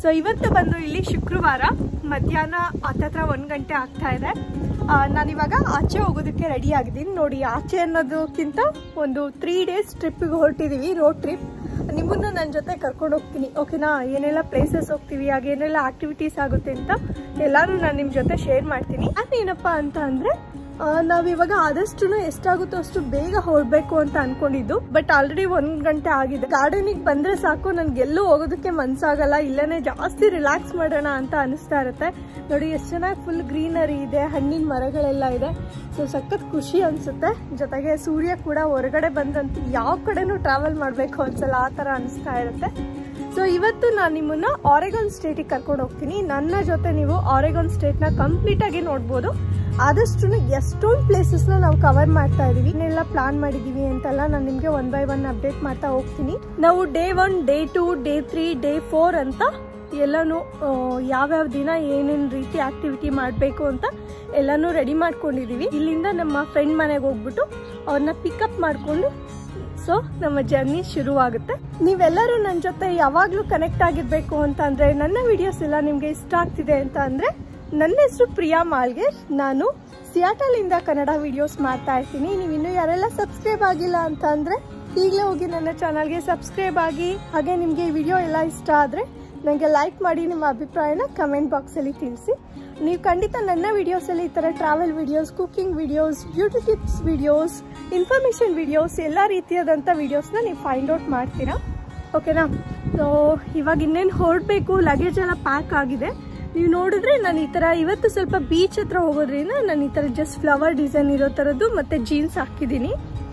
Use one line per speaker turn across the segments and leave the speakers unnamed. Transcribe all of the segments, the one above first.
so ಇವತ್ತು ಬಂದು ಇಲ್ಲಿ ಶುಕ್ರವಾರ ಮಧ್ಯಾಹ್ನ ಹತ್ತತ್ರ ಒಂದು ಗಂಟೆ ಆಗ್ತಾ ಇದೆ ಆ, ನಾನಿವಾಗ ಆಚೆ ಹೋಗೋದಕ್ಕೆ ರೆಡಿ ಆಗಿದ್ದೀನಿ ನೋಡಿ ಆಚೆ ಅನ್ನೋದಕ್ಕಿಂತ ಒಂದು ತ್ರೀ ಡೇಸ್ ಟ್ರಿಪ್ಪಿಗೆ ಹೊರಟಿದ್ದೀವಿ ರೋಡ್ ಟ್ರಿಪ್ ನಿಮ್ಮನ್ನು ನನ್ನ ಜೊತೆ ಕರ್ಕೊಂಡು ಹೋಗ್ತೀನಿ ಓಕೆನಾ ಏನೆಲ್ಲ ಪ್ಲೇಸಸ್ ಹೋಗ್ತೀವಿ ಹಾಗೆ ಏನೆಲ್ಲ ಆಕ್ಟಿವಿಟೀಸ್ ಆಗುತ್ತೆ ಅಂತ ಎಲ್ಲಾನು ನಾನು ನಿಮ್ಮ ಜೊತೆ ಶೇರ್ ಮಾಡ್ತೀನಿ ಅದೇನಪ್ಪ ಅಂತ ಅಂದರೆ ನಾವಿವಾಗ ಆದಷ್ಟು ಎಷ್ಟಾಗುತ್ತೋ ಅಷ್ಟು ಬೇಗ ಹೊರಡ್ಬೇಕು ಅಂತ ಅನ್ಕೊಂಡಿದ್ದು ಬಟ್ ಆಲ್ರೆಡಿ ಒಂದ್ ಗಂಟೆ ಆಗಿದೆ ಗಾರ್ಡನಿಗೆ ಬಂದ್ರೆ ಸಾಕು ನನ್ಗೆ ಎಲ್ಲೂ ಹೋಗೋದಕ್ಕೆ ಮನ್ಸಾಗಲ್ಲ ಇಲ್ಲನೇ ಜಾಸ್ತಿ ರಿಲ್ಯಾಕ್ಸ್ ಮಾಡೋಣ ಅಂತ ಅನಿಸ್ತಾ ಇರುತ್ತೆ ನೋಡಿ ಎಷ್ಟು ಚೆನ್ನಾಗಿ ಫುಲ್ ಗ್ರೀನರಿ ಇದೆ ಹಣ್ಣಿನ ಮರಗಳೆಲ್ಲ ಇದೆ ಸೊ ಸಖತ್ ಖುಷಿ ಅನ್ಸುತ್ತೆ ಜೊತೆಗೆ ಸೂರ್ಯ ಕೂಡ ಹೊರಗಡೆ ಬಂದಂತ ಯಾವ ಕಡೆನೂ ಟ್ರಾವೆಲ್ ಮಾಡಬೇಕು ಅನ್ಸಲ್ಲ ಆ ಥರ ಅನಿಸ್ತಾ ಇರುತ್ತೆ ಸೊ ಇವತ್ತು ನಾನು ನಿಮ್ಮನ್ನ ಆರೆಗಾನ್ ಸ್ಟೇಟಿಗೆ ಕರ್ಕೊಂಡು ಹೋಗ್ತೀನಿ ನನ್ನ ಜೊತೆ ನೀವು ಆರೆಗಾನ್ ಸ್ಟೇಟ್ನ ಕಂಪ್ಲೀಟ್ ಆಗಿ ನೋಡ್ಬೋದು ಆದಷ್ಟು ಎಷ್ಟೊಂದು ಪ್ಲೇಸಸ್ನ ನಾವು ಕವರ್ ಮಾಡ್ತಾ ಇದೀವಿ ಇನ್ನೆಲ್ಲ ಪ್ಲಾನ್ ಮಾಡಿದೀವಿ ಅಂತೆಲ್ಲ ನಾನು ನಿಮಗೆ ಒನ್ ಬೈ ಒನ್ ಅಪ್ಡೇಟ್ ಮಾಡ್ತಾ ಹೋಗ್ತೀನಿ ನಾವು day one day two day three day four ಅಂತ ಎಲ್ಲನೂ ಆ, ಯಾವ್ಯಾವ ದಿನ ಏನೇನು ರೀತಿ ಆಕ್ಟಿವಿಟಿ ಮಾಡಬೇಕು ಅಂತ ಎಲ್ಲನೂ ರೆಡಿ ಮಾಡ್ಕೊಂಡಿದೀವಿ ಇಲ್ಲಿಂದ ನಮ್ಮ ಫ್ರೆಂಡ್ ಮನೆಗೆ ಹೋಗ್ಬಿಟ್ಟು ಅವ್ರನ್ನ ಪಿಕಪ್ ಮಾಡಿಕೊಂಡು ಸೊ ನಮ್ಮ ಜರ್ನಿ ಶುರುವಾಗುತ್ತೆ ನೀವೆಲ್ಲರೂ ನನ್ನ ಜೊತೆ ಯಾವಾಗಲೂ ಕನೆಕ್ಟ್ ಆಗಿರ್ಬೇಕು ಅಂತ ಅಂದ್ರೆ ನನ್ನ ವಿಡಿಯೋಸ್ ಎಲ್ಲ ನಿಮಗೆ ಇಷ್ಟ ಆಗ್ತಿದೆ ಅಂತ ಅಂದ್ರೆ ನನ್ನ ಹೆಸರು ಪ್ರಿಯಾ ಮಾಲ್ಗೆ ನಾನು ಸಿಯಾಟಲ್ ಇಂದ ಕನ್ನಡ ವಿಡಿಯೋಸ್ ಮಾಡ್ತಾ ಇರ್ತೀನಿ ನೀವು ಇನ್ನೂ ಯಾರೆಲ್ಲ ಸಬ್ಸ್ಕ್ರೈಬ್ ಆಗಿಲ್ಲ ಅಂತ ಅಂದ್ರೆ ಈಗಲೇ ಹೋಗಿ ನನ್ನ ಚಾನಲ್ಗೆ ಸಬ್ಸ್ಕ್ರೈಬ್ ಆಗಿ ಹಾಗೆ ನಿಮಗೆ ಈ ವಿಡಿಯೋ ಎಲ್ಲ ಇಷ್ಟ ಆದರೆ ನನಗೆ ಲೈಕ್ ಮಾಡಿ ನಿಮ್ಮ ಅಭಿಪ್ರಾಯನ ಕಮೆಂಟ್ ಬಾಕ್ಸಲ್ಲಿ ತಿಳಿಸಿ ನೀವು ಖಂಡಿತ ನನ್ನ ವಿಡಿಯೋಸಲ್ಲಿ ಈ ಥರ travel videos cooking videos beauty tips videos information videos ಎಲ್ಲ ರೀತಿಯಾದಂಥ ವಿಡಿಯೋಸ್ನ ನೀವು ಫೈಂಡ್ ಔಟ್ ಮಾಡ್ತೀರಾ ಓಕೆನಾ ಸೊ ಇವಾಗ ಇನ್ನೇನು ಹೊರಡಬೇಕು ಲಗೇಜ್ ಎಲ್ಲ ಪ್ಯಾಕ್ ಆಗಿದೆ ನೀವು ನೋಡಿದ್ರೆ ನಾನು ಈ ಥರ ಇವತ್ತು ಸ್ವಲ್ಪ ಬೀಚ್ ಹತ್ರ ಹೋಗೋದ್ರಿಂದ ನಾನು ಈ ಥರ ಜಸ್ಟ್ ಫ್ಲವರ್ ಡಿಸೈನ್ ಇರೋ ಥರದ್ದು ಮತ್ತು ಜೀನ್ಸ್ ಹಾಕಿದ್ದೀನಿ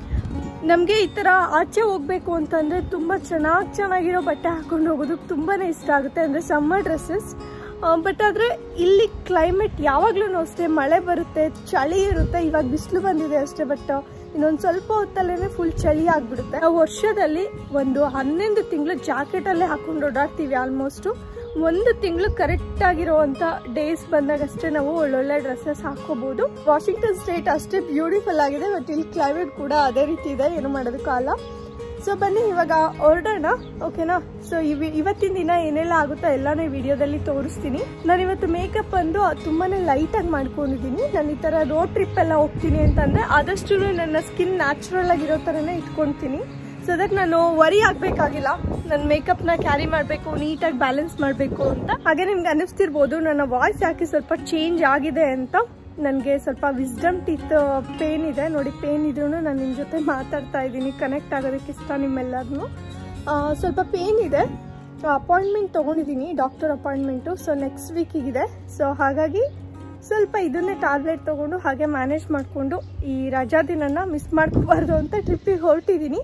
ನಮಗೆ ಈ ಥರ ಆಚೆ ಹೋಗ್ಬೇಕು ಅಂತಂದರೆ ತುಂಬ ಚೆನ್ನಾಗಿ ಚೆನ್ನಾಗಿರೋ ಬಟ್ಟೆ ಹಾಕೊಂಡು ಹೋಗೋದಕ್ಕೆ ತುಂಬಾ ಇಷ್ಟ ಆಗುತ್ತೆ ಅಂದರೆ ಸಮ್ಮರ್ ಡ್ರೆಸ್ಸಸ್ ಬಟ್ ಆದರೆ ಇಲ್ಲಿ ಕ್ಲೈಮೇಟ್ ಯಾವಾಗಲೂ ಅಷ್ಟೇ ಮಳೆ ಬರುತ್ತೆ ಚಳಿ ಇರುತ್ತೆ ಇವಾಗ ಬಿಸಿಲು ಬಂದಿದೆ ಅಷ್ಟೇ ಬಟ್ ಇನ್ನೊಂದು ಸ್ವಲ್ಪ ಹೊತ್ತಲ್ಲೇ ಫುಲ್ ಚಳಿ ಆಗಿಬಿಡುತ್ತೆ ನಾವು ವರ್ಷದಲ್ಲಿ ಒಂದು ಹನ್ನೊಂದು ತಿಂಗಳು ಜಾಕೆಟಲ್ಲೇ ಹಾಕೊಂಡು ಓಡಾಡ್ತೀವಿ ಆಲ್ಮೋಸ್ಟು ಒಂದು ತಿಂಗಳು ಕರೆಕ್ಟ್ ಆಗಿರುವಂತ ಡೇಸ್ ಬಂದಾಗಷ್ಟೇ ನಾವು ಒಳ್ಳೊಳ್ಳೆ ಡ್ರೆಸ್ಸಸ್ ಹಾಕೋಬಹುದು ವಾಷಿಂಗ್ಟನ್ ಸ್ಟೇಟ್ ಅಷ್ಟೇ ಬ್ಯೂಟಿಫುಲ್ ಆಗಿದೆ ಬಟ್ ಇಲ್ಲಿ ಕ್ಲೈಮೇಟ್ ಕೂಡ ಅದೇ ರೀತಿ ಇದೆ ಏನು ಮಾಡೋದಕ್ಕಲ್ಲ ಸೊ ಬನ್ನಿ ಇವಾಗ ಹೊರಡೋಣ ಓಕೆನಾ ಸೊ ಇವ್ ಇವತ್ತಿನ ದಿನ ಏನೆಲ್ಲ ಆಗುತ್ತೋ ಎಲ್ಲಾನು ಈ ವಿಡಿಯೋದಲ್ಲಿ ತೋರಿಸ್ತೀನಿ ನಾನು ಇವತ್ತು ಮೇಕಪ್ ಬಂದು ತುಂಬಾನೇ ಲೈಟ್ ಆಗಿ ಮಾಡ್ಕೊಂಡಿದ್ದೀನಿ ನಾನು ಈ ತರ ರೋಡ್ ಟ್ರಿಪ್ ಎಲ್ಲ ಹೋಗ್ತೀನಿ ಅಂತಂದ್ರೆ ಆದಷ್ಟು ನನ್ನ ಸ್ಕಿನ್ ನ್ಯಾಚುರಲ್ ಆಗಿರೋ ಥರನೇ ಇಟ್ಕೊಳ್ತೀನಿ ಸೊ ಅದಕ್ಕೆ ನಾನು ವರಿ ಆಗಬೇಕಾಗಿಲ್ಲ ನನ್ನ ಮೇಕಪ್ನ ಕ್ಯಾರಿ ಮಾಡಬೇಕು ನೀಟಾಗಿ ಬ್ಯಾಲೆನ್ಸ್ ಮಾಡಬೇಕು ಅಂತ ಹಾಗೆ ನಿಮ್ಗೆ ಅನ್ನಿಸ್ತಿರ್ಬೋದು ನನ್ನ ವಾಯ್ಸ್ ಯಾಕೆ ಸ್ವಲ್ಪ ಚೇಂಜ್ ಆಗಿದೆ ಅಂತ ನನಗೆ ಸ್ವಲ್ಪ ವಿಸ್ಡಮ್ ಟೀತ್ ಪೇನ್ ಇದೆ ನೋಡಿ ಪೇನ್ ಇದ್ರೂ ನಾನು ನಿಮ್ಮ ಜೊತೆ ಮಾತಾಡ್ತಾ ಇದ್ದೀನಿ ಕನೆಕ್ಟ್ ಆಗೋದಕ್ಕೆ ಇಷ್ಟ ನಿಮ್ಮೆಲ್ಲರನ್ನು ಸ್ವಲ್ಪ ಪೇನ್ ಇದೆ ಅಪಾಯಿಂಟ್ಮೆಂಟ್ ತೊಗೊಂಡಿದ್ದೀನಿ ಡಾಕ್ಟರ್ ಅಪಾಯಿಂಟ್ಮೆಂಟು ಸೊ ನೆಕ್ಸ್ಟ್ ವೀಕಿಗಿದೆ ಸೊ ಹಾಗಾಗಿ ಸ್ವಲ್ಪ ಇದನ್ನೇ ಟ್ಯಾಬ್ಲೆಟ್ ತೊಗೊಂಡು ಹಾಗೆ ಮ್ಯಾನೇಜ್ ಮಾಡಿಕೊಂಡು ಈ ರಜಾ ದಿನನ ಮಿಸ್ ಮಾಡ್ಕೋಬಾರ್ದು ಅಂತ ಟ್ರಿಪ್ಪಿಗೆ ಹೊರಟಿದ್ದೀನಿ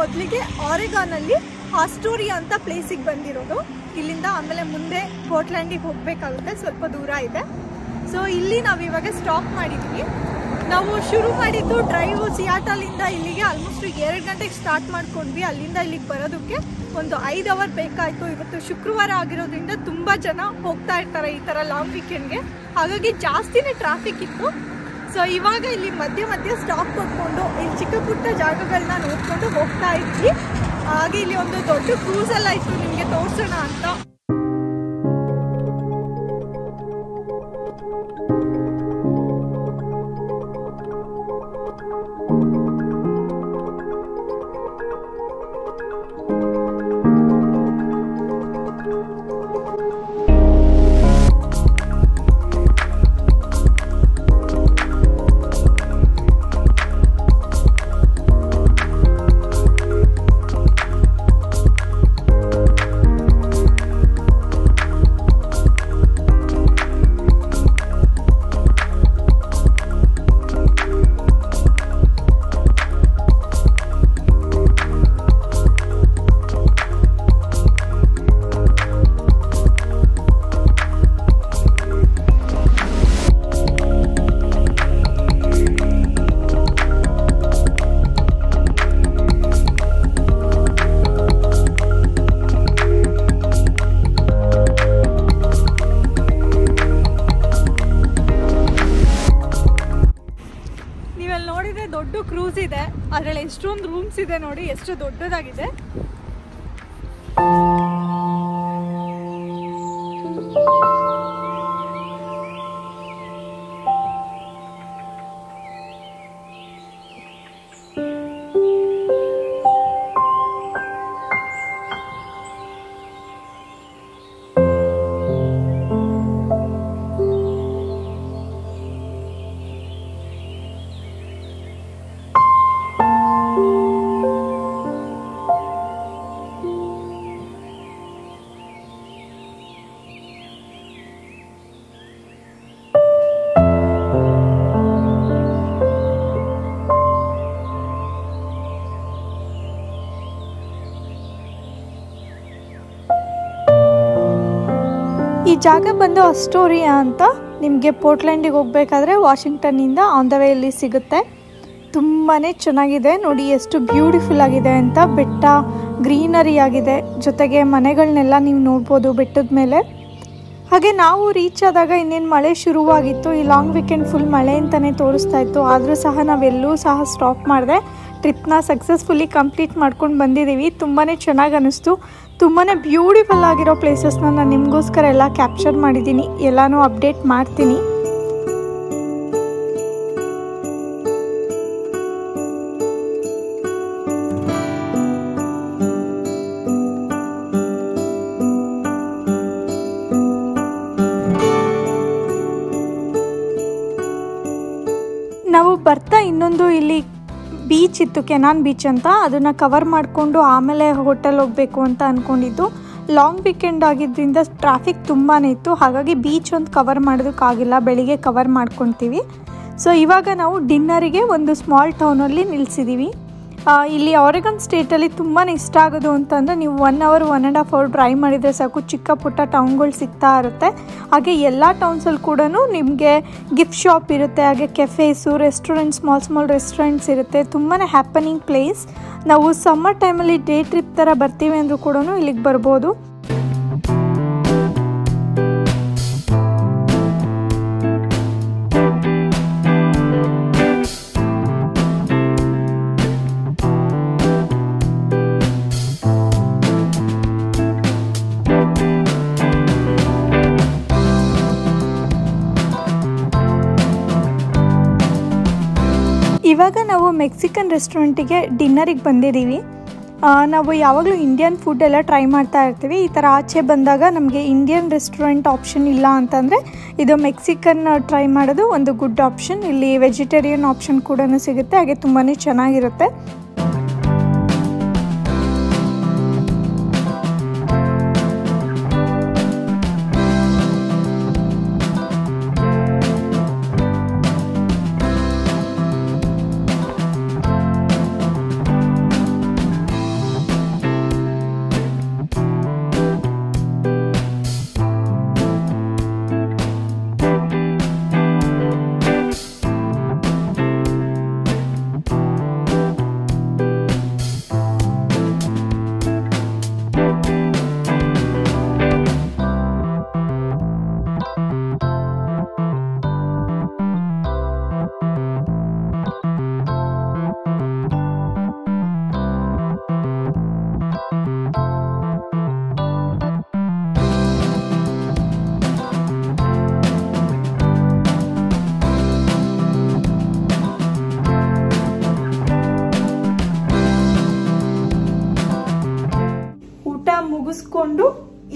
ಮೊದಲಿಗೆ ಆರೆಗಾನಲ್ಲಿ ಆಸ್ಟೋರಿಯಾ ಅಂತ ಪ್ಲೇಸಿಗೆ ಬಂದಿರೋದು ಇಲ್ಲಿಂದ ಆಮೇಲೆ ಮುಂದೆ ಪೋರ್ಟ್ಲ್ಯಾಂಡಿಗೆ ಹೋಗಬೇಕಾಗುತ್ತೆ ಸ್ವಲ್ಪ ದೂರ ಇದೆ ಸೊ ಇಲ್ಲಿ ನಾವು ಇವಾಗ ಸ್ಟಾಪ್ ಮಾಡಿದ್ದೀವಿ ನಾವು ಶುರು ಮಾಡಿದ್ದು ಡ್ರೈವ್ ಸಿಯಾಟಲಿಂದ ಇಲ್ಲಿಗೆ ಆಲ್ಮೋಸ್ಟ್ ಎರಡು ಗಂಟೆಗೆ ಸ್ಟಾರ್ಟ್ ಮಾಡ್ಕೊಂಡ್ವಿ ಅಲ್ಲಿಂದ ಇಲ್ಲಿಗೆ ಬರೋದಕ್ಕೆ ಒಂದು ಐದು ಅವರ್ ಬೇಕಾಯಿತು ಇವತ್ತು ಶುಕ್ರವಾರ ಆಗಿರೋದ್ರಿಂದ ತುಂಬ ಜನ ಹೋಗ್ತಾ ಇರ್ತಾರೆ ಈ ಥರ ಲಾಂಗ್ ವೀಕೆಂಡ್ಗೆ ಹಾಗಾಗಿ ಜಾಸ್ತಿನೇ ಟ್ರಾಫಿಕ್ ಇತ್ತು ಸೊ ಇವಾಗ ಇಲ್ಲಿ ಮಧ್ಯೆ ಮಧ್ಯೆ ಸ್ಟಾಪ್ ಕೊಟ್ಕೊಂಡು ಇಲ್ಲಿ ಚಿಕ್ಕ ಪುಟ್ಟ ಜಾಗಗಳನ್ನ ನೋಡ್ಕೊಂಡು ಹೋಗ್ತಾ ಇದ್ವಿ ಹಾಗೆ ಇಲ್ಲಿ ಒಂದು ದೊಡ್ಡ ಕ್ರೂಸ್ ಎಲ್ಲ ಇತ್ತು ನಿಮಗೆ ತೋರಿಸೋಣ ಅಂತ ನೀವಲ್ಲಿ ನೋಡಿದ್ರೆ ದೊಡ್ಡ ಕ್ರೂಸ್ ಇದೆ ಅದರಲ್ಲಿ ಎಷ್ಟೊಂದು ರೂಮ್ಸ್ ಇದೆ ನೋಡಿ ಎಷ್ಟು ದೊಡ್ಡದಾಗಿದೆ ಈ ಜಾಗ ಬಂದು ಅಸ್ಟೋರಿಯಾ ಅಂತ ನಿಮಗೆ ಪೋರ್ಟ್ಲ್ಯಾಂಡಿಗೆ ಹೋಗಬೇಕಾದ್ರೆ ವಾಷಿಂಗ್ಟನ್ನಿಂದ ಆನ್ ದ ವೇಯಲ್ಲಿ ಸಿಗುತ್ತೆ ತುಂಬಾ ಚೆನ್ನಾಗಿದೆ ನೋಡಿ ಎಷ್ಟು ಬ್ಯೂಟಿಫುಲ್ ಆಗಿದೆ ಅಂತ ಬೆಟ್ಟ ಗ್ರೀನರಿ ಆಗಿದೆ ಜೊತೆಗೆ ಮನೆಗಳನ್ನೆಲ್ಲ ನೀವು ನೋಡ್ಬೋದು ಬೆಟ್ಟದ ಮೇಲೆ ಹಾಗೆ ನಾವು ರೀಚ್ ಆದಾಗ ಇನ್ನೇನು ಮಳೆ ಶುರುವಾಗಿತ್ತು ಈ ಲಾಂಗ್ ವೀಕೆಂಡ್ ಫುಲ್ ಮಳೆ ಅಂತಲೇ ತೋರಿಸ್ತಾ ಇತ್ತು ಆದರೂ ಸಹ ನಾವೆಲ್ಲೂ ಸಹ ಸ್ಟಾಪ್ ಮಾಡಿದೆ ಟ್ರಿಪ್ನ ಸಕ್ಸಸ್ಫುಲಿ ಕಂಪ್ಲೀಟ್ ಮಾಡ್ಕೊಂಡು ಬಂದಿದ್ದೀವಿ ತುಂಬಾ ಚೆನ್ನಾಗಿ ಅನ್ನಿಸ್ತು ತುಂಬಾ ಬ್ಯೂಟಿಫುಲ್ ಆಗಿರೋ ಪ್ಲೇಸಸ್ನ ನಾನು ನಿಮಗೋಸ್ಕರ ಎಲ್ಲ ಕ್ಯಾಪ್ಚರ್ ಮಾಡಿದ್ದೀನಿ ಎಲ್ಲನೂ ಅಪ್ಡೇಟ್ ಮಾಡ್ತೀನಿ ನಾವು ಬರ್ತಾ ಇನ್ನೊಂದು ಇಲ್ಲಿ ಬೀಚ್ ಇತ್ತು ಕೆನಾನ್ ಬೀಚ್ ಅಂತ ಅದನ್ನು ಕವರ್ ಮಾಡಿಕೊಂಡು ಆಮೇಲೆ ಹೋಟೆಲ್ ಹೋಗಬೇಕು ಅಂತ ಅಂದ್ಕೊಂಡಿದ್ದು ಲಾಂಗ್ ವೀಕೆಂಡ್ ಆಗಿದ್ದರಿಂದ ಟ್ರಾಫಿಕ್ ತುಂಬಾ ಇತ್ತು ಹಾಗಾಗಿ ಬೀಚ್ ಒಂದು ಕವರ್ ಮಾಡೋದಕ್ಕಾಗಿಲ್ಲ ಬೆಳಿಗ್ಗೆ ಕವರ್ ಮಾಡ್ಕೊತೀವಿ ಸೊ ಇವಾಗ ನಾವು ಡಿನ್ನರಿಗೆ ಒಂದು ಸ್ಮಾಲ್ ಟೌನಲ್ಲಿ ನಿಲ್ಲಿಸಿದ್ದೀವಿ ಆ, ಇಲ್ಲಿ ಆರೆಗನ್ ಸ್ಟೇಟಲ್ಲಿ ತುಂಬಾ ಇಷ್ಟ ಆಗೋದು ಅಂತಂದರೆ ನೀವು one hour one and half hour drive ಮಾಡಿದರೆ ಸಾಕು ಚಿಕ್ಕ ಪುಟ್ಟ ಟೌನ್ಗಳು ಸಿಗ್ತಾ ಇರುತ್ತೆ ಹಾಗೆ ಎಲ್ಲ ಟೌನ್ಸಲ್ಲಿ ಕೂಡ ನಿಮಗೆ ಗಿಫ್ಟ್ ಶಾಪ್ ಇರುತ್ತೆ ಹಾಗೆ cafes restaurant small small restaurants ಇರುತ್ತೆ ತುಂಬಾ ಹ್ಯಾಪನಿಂಗ್ ಪ್ಲೇಸ್ ನಾವು ಸಮ್ಮರ್ ಟೈಮಲ್ಲಿ ಡೇ ಟ್ರಿಪ್ ಥರ ಬರ್ತೀವಿ ಅಂದರೂ ಕೂಡ ಇಲ್ಲಿಗೆ ಬರ್ಬೋದು ಇವಾಗ ನಾವು ಮೆಕ್ಸಿಕನ್ ರೆಸ್ಟೋರೆಂಟಿಗೆ ಡಿನ್ನರಿಗೆ ಬಂದಿದ್ದೀವಿ ಆ, ನಾವು ಯಾವಾಗಲೂ ಇಂಡಿಯನ್ ಫುಡ್ ಎಲ್ಲ ಟ್ರೈ ಮಾಡ್ತಾ ಇರ್ತೀವಿ ಈ ಥರ ಆಚೆ ಬಂದಾಗ ನಮಗೆ ಇಂಡಿಯನ್ ರೆಸ್ಟೋರೆಂಟ್ ಆಪ್ಷನ್ ಇಲ್ಲ ಅಂತಂದರೆ ಇದು ಮೆಕ್ಸಿಕನ್ ಟ್ರೈ ಮಾಡೋದು ಒಂದು ಗುಡ್ ಆಪ್ಷನ್ ಇಲ್ಲಿ ವೆಜಿಟೇರಿಯನ್ ಆಪ್ಷನ್ ಕೂಡ ಸಿಗುತ್ತೆ ಹಾಗೆ ತುಂಬಾ ಚೆನ್ನಾಗಿರುತ್ತೆ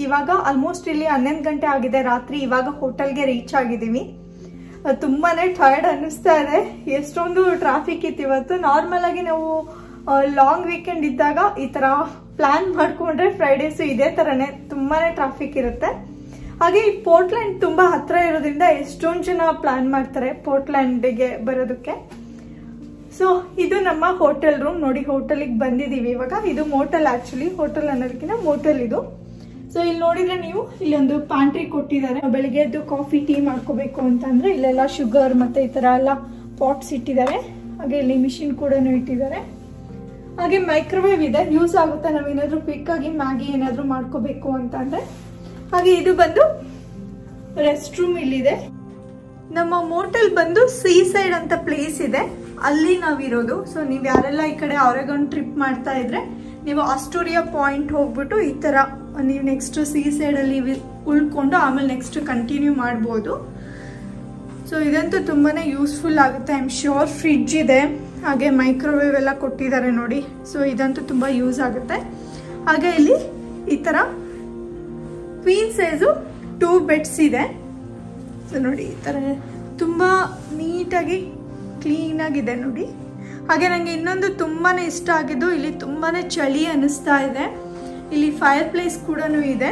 ಇವಾಗ ಆಲ್ಮೋಸ್ಟ್ ಇಲ್ಲಿ ಹನ್ನೊಂದು ಗಂಟೆ ಆಗಿದೆ ರಾತ್ರಿ ಇವಾಗ ಹೋಟೆಲ್ಗೆ ರೀಚ್ ಆಗಿದ್ದೀವಿ ಅಹ್, ತುಂಬಾನೇ ಟಯರ್ಡ್ ಅನ್ನಿಸ್ತಾ ಇದೆ ಎಷ್ಟೊಂದು ಟ್ರಾಫಿಕ್ ಇತ್ತು ಇವತ್ತು ನಾರ್ಮಲ್ ಆಗಿ ನಾವು ಲಾಂಗ್ ವೀಕೆಂಡ್ ಇದ್ದಾಗ ಈ ತರ ಪ್ಲಾನ್ ಮಾಡ್ಕೊಂಡ್ರೆ ಫ್ರೈಡೇಸ್ ಇದೇ ತರನೇ ತುಂಬಾನೇ ಟ್ರಾಫಿಕ್ ಇರುತ್ತೆ ಹಾಗೆ ಈ ಪೋರ್ಟ್ಲ್ಯಾಂಡ್ ತುಂಬಾ ಹತ್ರ ಇರೋದ್ರಿಂದ ಎಷ್ಟೊಂದು ಜನ ಪ್ಲಾನ್ ಮಾಡ್ತಾರೆ ಪೋರ್ಟ್ಲ್ಯಾಂಡ್ಗೆ ಬರೋದಕ್ಕೆ ಸೊ ಇದು ನಮ್ಮ ಹೋಟೆಲ್ ರೂಮ್ ನೋಡಿ ಹೋಟೆಲಿಗೆ ಬಂದಿದೀವಿ ಇವಾಗ ಇದು ಮೋಟಲ್ ಆಕ್ಚುಲಿ ಹೋಟೆಲ್ ಅನ್ನೋದಕ್ಕಿಂತ ಮೋಟೆಲ್ ಇದು ಸೊ ಇಲ್ಲಿ ನೋಡಿದ್ರೆ ನೀವು ಇಲ್ಲೊಂದು ಪ್ಯಾಂಟ್ರಿ ಕೊಟ್ಟಿದ್ದಾರೆ ಬೆಳಿಗ್ಗೆ ಎದ್ದು ಕಾಫಿ ಟೀ ಮಾಡ್ಕೋಬೇಕು ಅಂತಂದ್ರೆ ಇಲ್ಲೆಲ್ಲ ಶುಗರ್ ಮತ್ತೆ ಈ ತರ ಎಲ್ಲ ಪಾಟ್ಸ್ ಇಟ್ಟಿದ್ದಾರೆ ಹಾಗೆ ಇಲ್ಲಿ ಮಿಷಿನ್ ಕೂಡ ಇಟ್ಟಿದ್ದಾರೆ ಹಾಗೆ ಮೈಕ್ರೋವೇವ್ ಇದೆ ಯೂಸ್ ಆಗುತ್ತೆ ನಾವೇನಾದ್ರೂ ಕ್ವಿಕ್ ಆಗಿ ಮ್ಯಾಗಿ ಏನಾದ್ರೂ ಮಾಡ್ಕೋಬೇಕು ಅಂತಂದ್ರೆ ಹಾಗೆ ಇದು ಬಂದು ರೆಸ್ಟ್ ರೂಮ್ ಇಲ್ಲಿದೆ ನಮ್ಮ ಮೋಟೆಲ್ ಬಂದು ಸೀ ಸೈಡ್ ಅಂತ ಪ್ಲೇಸ್ ಇದೆ ಅಲ್ಲಿ ನಾವಿರೋದು ಸೊ ನೀವು ಯಾರೆಲ್ಲ ಈ ಕಡೆ ಆರೆಗಾನ್ ಟ್ರಿಪ್ ಮಾಡ್ತಾ ಇದ್ರೆ ನೀವು ಆಸ್ಟೋರಿಯಾ ಪಾಯಿಂಟ್ ಹೋಗ್ಬಿಟ್ಟು ಈ ತರ ನೀವು ನೆಕ್ಸ್ಟ್ ಸೀ ಸೈಡ್ ಅಲ್ಲಿ ವಿ- ಉಳ್ಕೊಂಡು ಆಮೇಲೆ ನೆಕ್ಸ್ಟ್ ಕಂಟಿನ್ಯೂ ಮಾಡ್ಬೋದು ಸೊ ಇದಂತೂ ತುಂಬಾನೇ ಯೂಸ್ಫುಲ್ ಆಗುತ್ತೆ ಐ ಆಮ್ ಶ್ಯೂರ್ ಫ್ರಿಡ್ಜ್ ಇದೆ ಹಾಗೆ ಮೈಕ್ರೋವೇವ್ ಎಲ್ಲ ಕೊಟ್ಟಿದ್ದಾರೆ ನೋಡಿ ಸೊ ಇದಂತೂ ತುಂಬಾ ಯೂಸ್ ಆಗುತ್ತೆ ಹಾಗೆ ಇಲ್ಲಿ ಈ ತರ ಕ್ವೀನ್ ಸೈಜು ಟೂ ಬೆಡ್ಸ್ ಇದೆ ಸೊ ನೋಡಿ ಈ ಥರ ತುಂಬ ನೀಟಾಗಿ ಕ್ಲೀನಾಗಿದೆ ನೋಡಿ ಹಾಗೆ ನನಗೆ ಇನ್ನೊಂದು ತುಂಬಾ ಇಷ್ಟ ಆಗಿದ್ದು ಇಲ್ಲಿ ತುಂಬಾ ಚಳಿ ಅನ್ನಿಸ್ತಾ ಇದೆ ಇಲ್ಲಿ ಫೈರ್ ಪ್ಲೇಸ್ ಕೂಡ ಇದೆ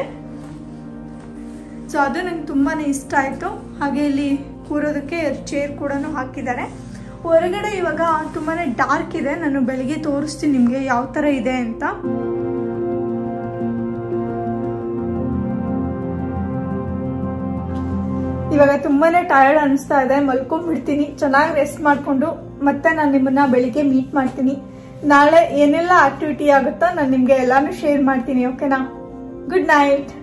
ಸೊ ಅದು ನಂಗೆ ತುಂಬಾ ಇಷ್ಟ ಆಯಿತು ಹಾಗೆ ಇಲ್ಲಿ ಕೂರೋದಕ್ಕೆ ಚೇರ್ ಕೂಡ ಹಾಕಿದ್ದಾರೆ ಹೊರಗಡೆ ಇವಾಗ ತುಂಬಾ ಡಾರ್ಕ್ ಇದೆ ನಾನು ಬೆಳಿಗ್ಗೆ ತೋರಿಸ್ತೀನಿ ನಿಮಗೆ ಯಾವ ಥರ ಇದೆ ಅಂತ ಇವಾಗ ತುಂಬಾನೇ ಟಯರ್ಡ್ ಅನಿಸ್ತಾ ಇದೆ ಮಲ್ಕೊಂಡ್ಬಿಡ್ತೀನಿ ಚೆನ್ನಾಗಿ ರೆಸ್ಟ್ ಮಾಡ್ಕೊಂಡು ಮತ್ತೆ ನಾನು ನಿಮ್ಮನ್ನ ಬೆಳಿಗ್ಗೆ ಮೀಟ್ ಮಾಡ್ತೀನಿ ನಾಳೆ ಏನೆಲ್ಲ ಆಕ್ಟಿವಿಟಿ ಆಗುತ್ತೋ ನಾನು ನಿಮ್ಗೆ ಎಲ್ಲಾನು ಶೇರ್ ಮಾಡ್ತೀನಿ ಓಕೆನಾ ಗುಡ್ ನೈಟ್